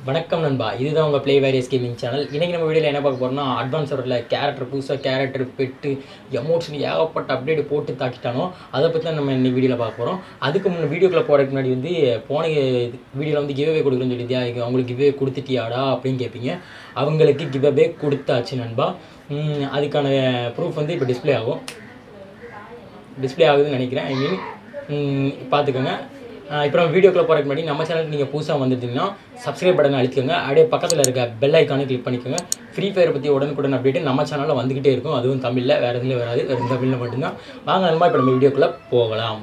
வணக்கம் நண்பா இதுதான் உங்கள் ப்ளே வேரியஸ் கேமிங் சேனல் இன்றைக்கி நம்ம வீடியோவில் என்ன பார்க்க போகிறோம்னா அட்வான்ஸ் வரல கேரக்டர் புதுசாக கேரக்டர் பெட்டு எமோஷன் ஏகப்பட்ட அப்டேட் போட்டு தாக்கிட்டானோ அதை பற்றி தான் நம்ம இன்னைக்கு வீடியோவில் பார்க்க போகிறோம் அதுக்கு முன்னாடி வீடியோக்குள்ளே போகிறதுக்கு முன்னாடி வந்து போன வீடியோவில் வந்து கிவ்அவே கொடுக்குறேன்னு சொல்லியிருந்தியா இது அவங்களுக்கு கிவ்அவே கொடுத்துட்டியாடா அப்படின்னு கேட்பீங்க அவங்களுக்கு கிவ்அவே கொடுத்தாச்சு நண்பா உம், அதுக்கான ப்ரூஃப் வந்து இப்போ டிஸ்ப்ளே ஆகும் டிஸ்ப்ளே ஆகுதுன்னு நினைக்கிறேன் ஐ மீன் பார்த்துக்கோங்க இப்போ நம்ம வீடியோக்குள்ள போகிறதுக்கு முன்னாடி நம்ம சேனலுக்கு நீங்கள் புதுசாக வந்துட்டீங்கன்னா சப்ஸ்கிரைப் பட்டனை அழுத்திக்கோங்க அப்படியே பக்கத்தில் இருக்க பெல் ஐக்கானை கிளிக் பண்ணிக்கோங்க ஃப்ரீ ஃபயர் பற்றி உடனுக்குடன் அப்டேட் நம்ம சேனலில் வந்துக்கிட்டே இருக்கும் அதுவும் தமிழில் வேறு எதுலேயும் வராது வெறும் தமிழில் மட்டும்தான் வாங்க நண்பா இப்போ நம்ம வீடியோக்குள்ளே போகலாம்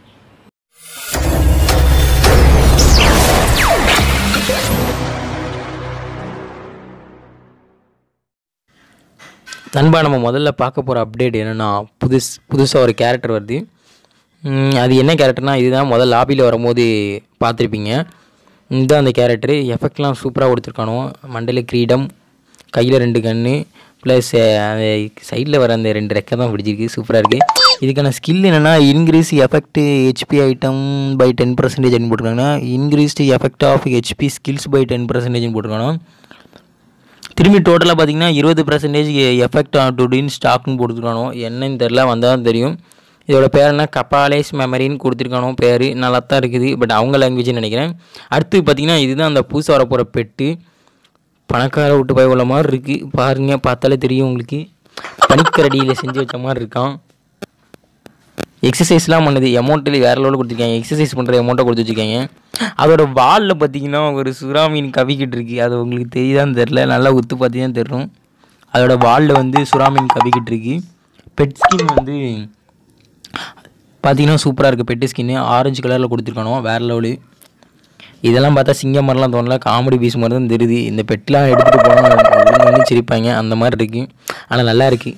நண்பா நம்ம முதல்ல பார்க்க போகிற அப்டேட் என்னென்னா புதுஸ் புதுசாக ஒரு கேரக்டர் வருது ம், அது என்ன கேரக்டர்னா இதுதான் முதல் லாபியில் வரும்போது பார்த்துருப்பீங்க இதுதான் அந்த கேரக்டரு எஃபெக்ட்லாம் சூப்பராக கொடுத்துருக்கானோ மண்டல கிரீடம் கையில் ரெண்டு கன்று ப்ளஸ் அந்த சைடில் வர அந்த ரெண்டு ரெக்கை தான் பிடிச்சிருக்கு சூப்பராக இருக்குது இதுக்கான ஸ்கில் என்னென்னா increase effect HP item by ten percentage போட்டிருக்காங்கன்னா increased effect of HP skills by ten percentage போட்டிருக்கானோ திரும்பி டோட்டலாக பார்த்தீங்கன்னா இருபது பர்சன்டேஜ் எஃபெக்ட் டுடின் ஸ்டாக்னு போட்டுருக்கானோ என்னன்னு தெரில வந்தால் தான் தெரியும் இதோட பேர் என்ன கப்பாலேஸ் மெமரின்னு கொடுத்துருக்கானோ பேர் நல்லா தான் இருக்குது பட் அவங்க லாங்குவேஜ்னு நினைக்கிறேன் அடுத்து பார்த்தீங்கன்னா இதுதான் அந்த புதுசாக வரப்போகிற பெட்டு பணக்கார விட்டு போய் உள்ள மாதிரி இருக்குது பாருங்க பார்த்தாலே தெரியும் உங்களுக்கு பனிக்கரடியில் செஞ்சு வச்ச மாதிரி இருக்கான் எக்ஸசைஸ்லாம் பண்ணுது அமௌண்ட்டில் வேறு லெவலில் கொடுத்துருக்காங்க எக்ஸசைஸ் பண்ணுற அமௌண்ட்டை கொடுத்து வச்சுருக்காங்க அதோட வாலில் பார்த்தீங்கன்னா ஒரு சுறா மீன் கவிக்கிட்டு இருக்கு அது உங்களுக்கு தெரியுதான்னு தெரில நல்லா உத்து பார்த்தீங்கன்னா தெரியும் அதோட வாலில் வந்து சுறா மீன் கவிக்கிட்டு இருக்கு பெட் ஸ்கின் வந்து பார்த்தீங்கன்னா சூப்பராக இருக்குது பெட்டு ஸ்கின்னு ஆரஞ்சு கலரில் கொடுத்துருக்கானோ வேறு லெவலு இதெல்லாம் பார்த்தா சிங்கம் மாதிரிலாம் தோணல காமெடி பீஸ் மாதிரி தான் தெரியுது இந்த பெட்லாம் எடுத்துகிட்டு போனால் வந்து சிரிப்பாங்க அந்த மாதிரி இருக்குது ஆனால் நல்லா இருக்குது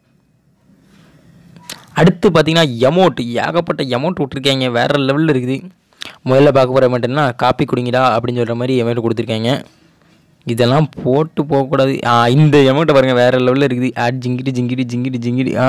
அடுத்து பார்த்தீங்கன்னா எமௌண்ட் ஏகப்பட்ட எமௌண்ட் விட்ருக்காங்க வேறு லெவலில் இருக்குது முதல்ல பார்க்க போகிற எமௌண்ட்னா காப்பி குடிங்கடா அப்படின்னு சொல்கிற மாதிரி எமௌண்ட் கொடுத்துருக்காங்க இதெல்லாம் போட்டு போகக்கூடாது ஆ இந்த எமௌண்ட்டை பாருங்கள் வேறு லெவலில் இருக்குது ஆட் ஜிங்கிடி ஜிங்கிடி ஜிங்கிடி ஜிங்கிடி ஆ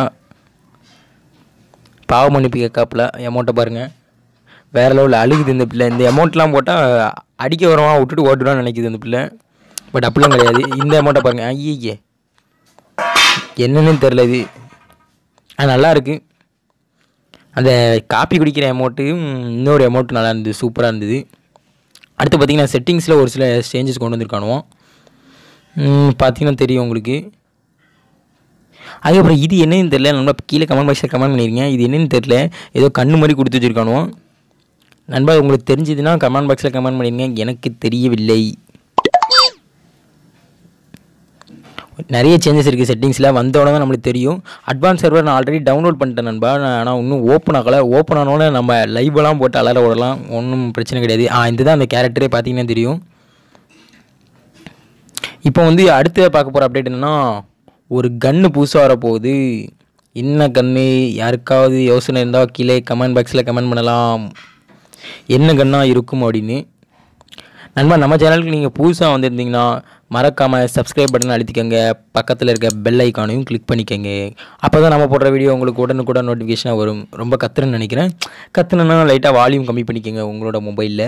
பாவ மன்னிப்பு கேட்காப்புல அமௌண்ட்டை பாருங்கள் வேறு லெவலில் அழுகுது இந்த பிள்ளை இந்த அமௌண்ட்லாம் போட்டால் அடிக்க வரவா விட்டுட்டு ஓட்டுடான்னு நினைக்குது இந்த பிள்ளை பட் அப்படிலாம் கிடையாது இந்த அமௌண்ட்டை பாருங்கள் ஐயே என்னன்னு தெரில இது அது நல்லா இருக்குது அந்த காப்பி குடிக்கிற அமௌண்ட்டு இன்னொரு அமௌண்ட் நல்லா இருந்தது சூப்பராக இருந்தது அடுத்து பார்த்தீங்கன்னா செட்டிங்ஸில் ஒரு சில சேஞ்சஸ் கொண்டு வந்திருக்கானுவோம் பார்த்தீங்கன்னா தெரியும் உங்களுக்கு அதுக்கப்புறம் இது என்னன்னு தெரில நம்ம கீழே கமெண்ட் பாக்ஸில் கமெண்ட் பண்ணிருங்க இது என்னன்னு தெரில ஏதோ கண்ணு மாதிரி கொடுத்து வச்சுருக்கானுவோம் நண்பா உங்களுக்கு தெரிஞ்சதுன்னா கமெண்ட் பாக்ஸில் கமெண்ட் பண்ணிருங்க எனக்கு தெரியவில்லை நிறைய சேஞ்சஸ் இருக்குது செட்டிங்ஸில் வந்தோடனே தான் நம்மளுக்கு தெரியும் அட்வான்ஸ் சர்வர் நான் ஆல்ரெடி டவுன்லோட் பண்ணிட்டேன் நண்பா நான் ஆனால் இன்னும் ஓப்பன் ஆகலை ஓப்பன் ஆனோடனே நம்ம லைவெல்லாம் போட்டு அலற விடலாம் ஒன்றும் பிரச்சனை கிடையாது ஆ இதுதான் அந்த கேரக்டரே பார்த்தீங்கன்னா தெரியும் இப்போ வந்து அடுத்து பார்க்க போகிற அப்டேட் என்னன்னா ஒரு கன்று புதுசாக வரப்போகுது என்ன கன்று யாருக்காவது யோசனை இருந்தால் கீழே கமெண்ட் பாக்ஸில் கமெண்ட் பண்ணலாம் என்ன கன்னாக இருக்கும் அப்படின்னு நண்பா நம்ம சேனலுக்கு நீங்கள் புதுசாக வந்திருந்தீங்கன்னா மறக்காமல் சப்ஸ்கிரைப் பட்டன் அழுத்திக்கங்க பக்கத்தில் இருக்க பெல் ஐக்கானையும் கிளிக் பண்ணிக்கங்க அப்போ தான் நம்ம போடுற வீடியோ உங்களுக்கு உடனுக்குடன் நோட்டிஃபிகேஷனாக வரும் ரொம்ப கத்துறேன்னு நினைக்கிறேன் கத்துனா லைட்டாக வால்யூம் கம்மி பண்ணிக்கங்க உங்களோட மொபைலில்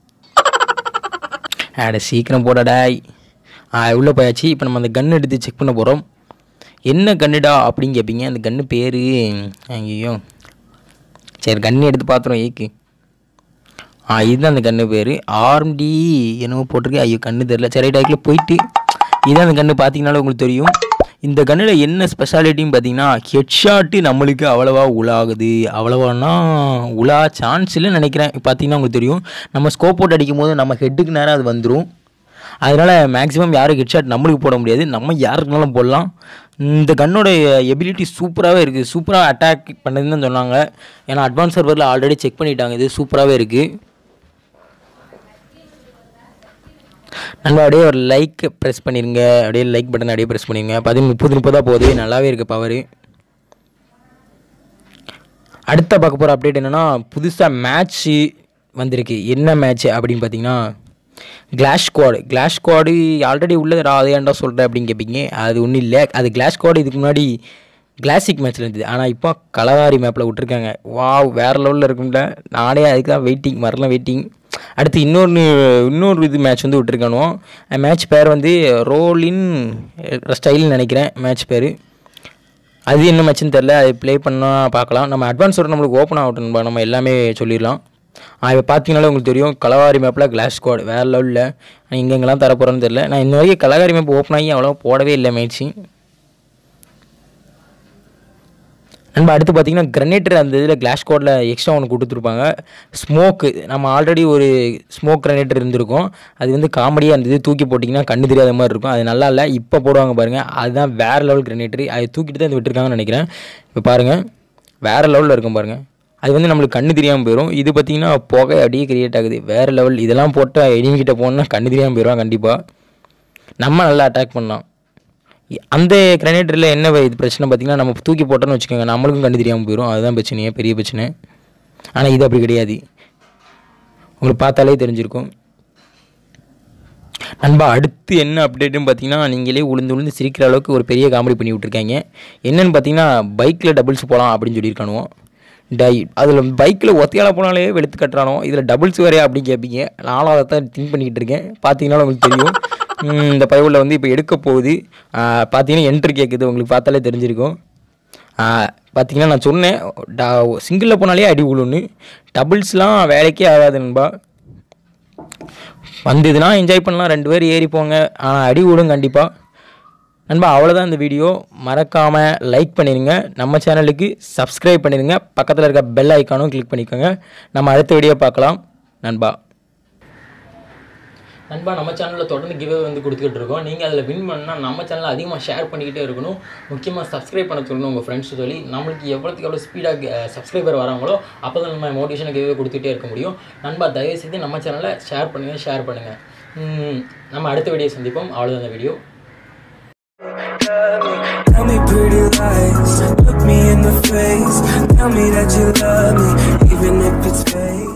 ஆட சீக்கிரம் போடடாய் ஆ உள்ளே போயாச்சு இப்போ நம்ம அந்த கன் எடுத்து செக் பண்ண போகிறோம் என்ன கன்னுடா அப்படின்னு கேட்பீங்க அந்த கன்று பேர் ஐயோ சரி கன்று எடுத்து பார்த்துருவோம் ஏக்கு ஆ இதுதான் அந்த கன்று பேர் ஆர்எம்டி என்னவோ போட்டிருக்கு ஐயோ கண்ணு தெரில சரி டாக்கில் போயிட்டு இதுதான் அந்த கன்று பார்த்தீங்கனாலும் உங்களுக்கு தெரியும் இந்த கன்னில் என்ன ஸ்பெஷாலிட்டின்னு பார்த்தீங்கன்னா ஹெட்ஷாட்டு நம்மளுக்கு அவ்வளோவா உலாகுது அவ்வளோவானா உலா சான்ஸ் இல்லைன்னு நினைக்கிறேன் பார்த்தீங்கன்னா உங்களுக்கு தெரியும் நம்ம ஸ்கோப் போட்டு அடிக்கும் போது நம்ம ஹெட்டுக்கு நேரம் அது வந்துடும் அதனால் மேக்ஸிமம் யாரும் ஹெட்ஷாட் நம்மளுக்கு போட முடியாது நம்ம யாருக்குனாலும் போடலாம் இந்த கன்னோட எபிலிட்டி சூப்பராகவே இருக்குது சூப்பராக அட்டாக் பண்ணதுன்னு தான் சொன்னாங்க ஏன்னா அட்வான்ஸ் சர்வரில் ஆல்ரெடி செக் பண்ணிட்டாங்க இது சூப்பராகவே இருக்குது நண்பா அப்படியே ஒரு லைக் ப்ரெஸ் பண்ணிடுங்க அப்படியே லைக் பட்டன் அப்படியே ப்ரெஸ் பண்ணிடுங்க பதி முப்பது முப்பதாக போகுது நல்லாவே இருக்குது பவர் அடுத்த பார்க்க போகிற அப்டேட் என்னென்னா புதுசாக மேட்ச்சு வந்திருக்கு என்ன மேட்ச் அப்படின்னு பார்த்தீங்கன்னா clash squad clash squad already உள்ளதுடா அது ஏன்டா சொல்கிறேன் அப்படின்னு கேட்பீங்க அது ஒன்றும் இல்லை அது கிளாஷ் ஸ்குவாடு இதுக்கு முன்னாடி கிளாசிக் மேட்ச்சில் இருந்தது ஆனால் இப்போ கலவாரி மேப்பில் விட்ருக்காங்க வாவ் வேறு லெவலில் இருக்கும்ல நானே அதுக்கு தான் வெயிட்டிங் வரலாம் வெயிட்டிங் அடுத்து இன்னொன்று இன்னொரு இது மேட்ச் வந்து விட்டுருக்கானோ மேட்ச் பேர் வந்து ரோலின் ஸ்டைல்னு நினைக்கிறேன் மேட்ச் பேர் அது என்ன மேட்ச்னு தெரில அது ப்ளே பண்ணால் பார்க்கலாம் நம்ம அட்வான்ஸ் ஒரு நம்மளுக்கு ஓப்பன் ஆகட்டும் நம்ம எல்லாமே சொல்லிடலாம் இப்போ பார்த்தீங்கனாலே உங்களுக்கு தெரியும் கலவாரி மேப்பில் கிளாஸ் ஸ்குவாட் வேறு லெவலில் நான் எங்கெங்கெல்லாம் தர போகிறேன்னு தெரில நான் இன்ன வரைக்கும் கலவாரி மேப் ஓப்பன் ஆகி அவ்வளோ போடவே இல்லை மேட்ச்சு நண்பா அடுத்து பார்த்தீங்கன்னா கிரனேட்டர் அந்த இதில் கிளாஸ் கோடில் எக்ஸ்ட்ரா ஒன்று கொடுத்துருப்பாங்க ஸ்மோக்கு நம்ம ஆல்ரெடி ஒரு ஸ்மோக் கிரனேட்டர் இருந்திருக்கும் அது வந்து காமெடியாக அந்த இது தூக்கி போட்டிங்கன்னா கண்ணு தெரியாத மாதிரி இருக்கும் அது நல்லா இல்லை இப்போ போடுவாங்க பாருங்கள் அதுதான் வேறு லெவல் கிரனேட்டர் அது தூக்கிட்டு தான் இது விட்டுருக்காங்கன்னு நினைக்கிறேன் இப்போ பாருங்கள் வேறு லெவலில் இருக்கும் பாருங்கள் அது வந்து நம்மளுக்கு கண்ணு தெரியாமல் போயிடும் இது பார்த்திங்கன்னா புகை அப்படியே கிரியேட் ஆகுது வேறு லெவல் இதெல்லாம் போட்டால் எனிமிக்கிட்ட போனோம்னா கண்ணு தெரியாமல் போயிடுவான் கண்டிப்பாக நம்ம நல்லா அட்டாக் பண்ணலாம் அந்த கிரனேட்டரில் என்ன இது பிரச்சனை பார்த்தீங்கன்னா நம்ம தூக்கி போட்டோன்னு வச்சுக்கோங்க நம்மளுக்கும் கண்டு தெரியாமல் போயிடும் அதுதான் பிரச்சனையே பெரிய பிரச்சனை ஆனால் இது அப்படி கிடையாது உங்களுக்கு பார்த்தாலே தெரிஞ்சிருக்கும் நண்பா அடுத்து என்ன அப்டேட்டுன்னு பார்த்தீங்கன்னா நீங்களே உளுந்து உளுந்து சிரிக்கிற அளவுக்கு ஒரு பெரிய காமெடி பண்ணி விட்ருக்காங்க என்னென்னு பார்த்தீங்கன்னா பைக்கில் டபுள்ஸ் போகலாம் அப்படின்னு சொல்லியிருக்கானுவோ டை அதில் பைக்கில் ஒத்தையால் போனாலே வெளுத்து கட்டுறானோ இதில் டபுள்ஸ் வேறையா அப்படின்னு கேட்பீங்க நானும் அதை தான் திங்க் பண்ணிக்கிட்டு இருக்கேன் பார்த்தீங்கன்னா உங்களுக்கு தெரியும் ம், இந்த பயவுல வந்து இப்போ எடுக்க போகுது ஆ, பார்த்தீங்கன்னா என்ட்ரு கேட்குது உங்களுக்கு பார்த்தாலே தெரிஞ்சிருக்கும் ஆ, பார்த்தீங்கன்னா நான் சொன்னேன் சிங்கிளில் போனாலே அடி விழுன்னு டபுள்ஸ்லாம் வேலைக்கே ஆகாது நண்பா வந்ததுன்னா என்ஜாய் பண்ணலாம் ரெண்டு பேர் ஏறி போங்க ஆனால் அடி விடும் கண்டிப்பாக நண்பா அவ்வளோதான் இந்த வீடியோ மறக்காமல் லைக் பண்ணிடுங்க நம்ம சேனலுக்கு சப்ஸ்கிரைப் பண்ணிடுங்க பக்கத்தில் இருக்க பெல் ஐக்கானும் கிளிக் பண்ணிக்கோங்க நம்ம அடுத்த வீடியோ பார்க்கலாம் நண்பா நண்பா நம்ம சேனலில் தொடர்ந்து கிவே வந்து கொடுத்துக்கிட்டு இருக்கோம் நீங்கள் அதில் வின் பண்ணால் நம்ம சேனலில் அதிகமாக ஷேர் பண்ணிக்கிட்டே இருக்கணும் முக்கியமாக சப்ஸ்கிரைப் பண்ண சொல்லணும் உங்கள் ஃப்ரெண்ட்ஸ் சொல்லி நம்மளுக்கு எவ்வளோத்துக்கு எவ்வளோ ஸ்பீடாக சப்ஸ்கிரைபர் வராங்களோ அப்போ தான் நம்ம மோட்டிவேஷனை கிவே கொடுத்துட்டே இருக்க முடியும் நண்பா தயவுசெய்து நம்ம சேனலை ஷேர் பண்ணுங்கள் ஷேர் பண்ணுங்கள் ம், நம்ம அடுத்த வீடியோ சந்திப்போம் அவ்வளோதான் இந்த video Tell me pretty lies, look me in the face. Tell me that you love me, even if it's fake.